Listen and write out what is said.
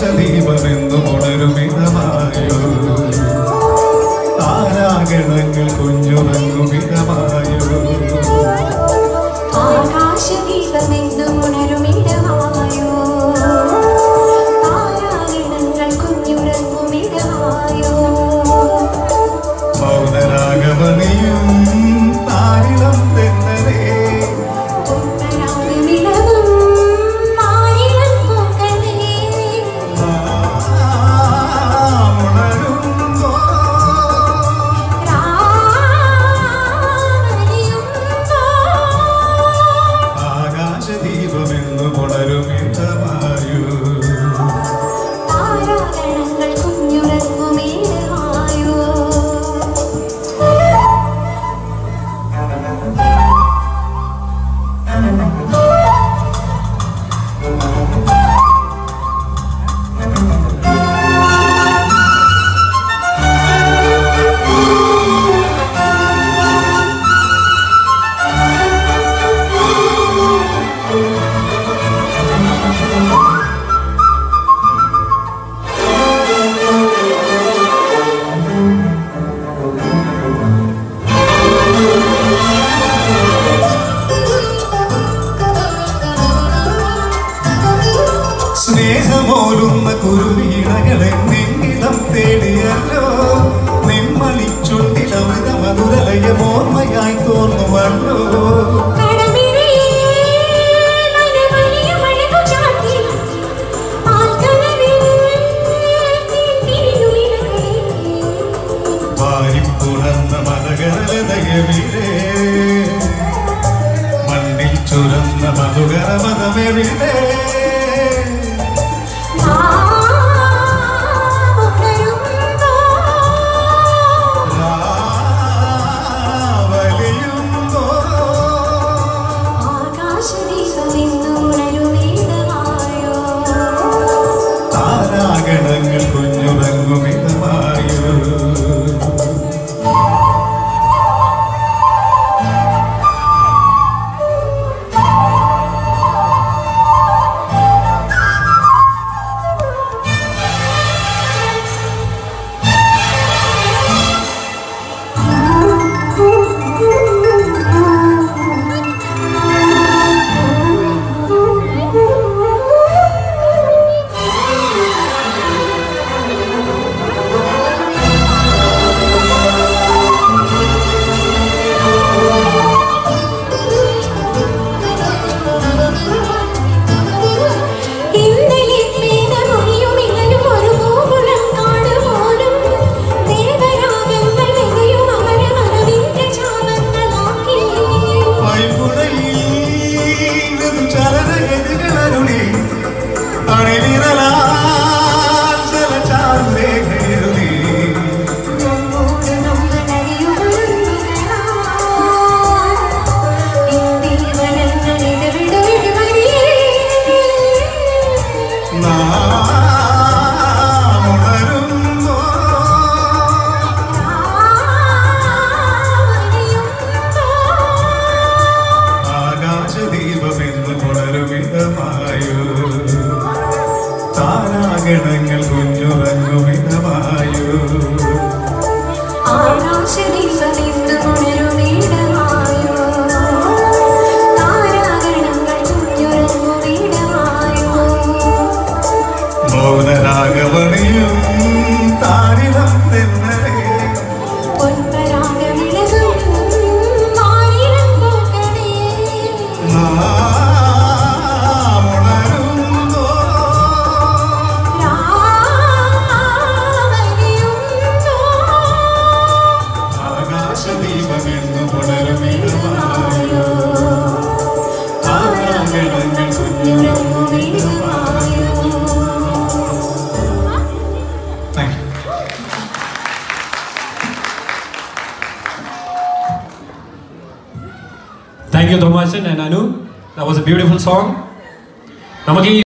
ആകാശദീപമെന്നും ഉണരുമിതമായോ താരാഗണങ്ങൾ കുഞ്ഞുറങ്ങുമിതമായോ ആകാശദീപമെന്നും ഉണരുമിടമായോ താരാഗണങ്ങൾ കുഞ്ഞുറങ്ങുമിടമായോ മൗനരാഗമണിയും താരിളം തെന്നലേ പൊൻപരാഗമിളകും ആയിരം പൂക്കളേ ഉണരുമ്പോ രാവലിയുമ്പോൾ ആകാശദീപമെന്നും ഉണരുമിതമായോ താരാഗണങ്ങൾ കുഞ്ഞുറങ്ങുമിടമായോ സ്നേഹമോലുന്ന കുരുവീണകളെ നിന്നിടം തേടിയല്ലോ നിമ്മളിച്ചുണ്ടിലമിത മധുരലയമോർമ്മയായി തോന്നുമല്ലോ വാരിപ്പുണർന്ന മതകരലതയവിരേ മണ്ണിൽ ചുരന്ന മധുകര മതമെവിടെ വലിയുമ്പോ താരാഗണങ്ങൾ കുഞ്ഞുറങ്ങുമിതമായോ ഇന്നലെ മേഘമൊഴിയും ഇന്നലും ഒരു പൂവുളം കാണുപോലും ദേവരാഗങ്ങൾ വിതയും അവരെ മനവിന്റെ ചാമങ്ങളാക്കി വൈപുഴയിൽ ചലനഗതികളരുളി അണിനിറലാൽ ജലചാരുലേഖയരുളി നമ്മോട് നമ്മളറിയുന്നില്ല ഇന്ദീവനങ്ങളിത് വിടുവിടുവരിയേ നാം ഉണരുമ്പോ ആകാശദീപമെന്ന് ഉണരുമിതമായോ താരാഗണങ്ങൾ കുഞ്ഞുറങ്ങുമിതമായോ ആകാശദീപമെന്നുണരുമിടമായോ താരാഗണങ്ങൾ കുഞ്ഞുറങ്ങുമിടമായോ മൗനരാഗമണിയും താരിളം തെന്നലേ പൊൻപരാഗമിളകും ആയിരം പൂക്കളേ നാം ഉണരുമ്പോ ആകാശദീപമെന്ന് ഉണരുമിതമായോ താരാഗണങ്ങൾ കുഞ്ഞുറങ്ങുമിതമായോ Thank you. Thank you Thomachan and Anu that was a beautiful song നമുക്ക് ഈ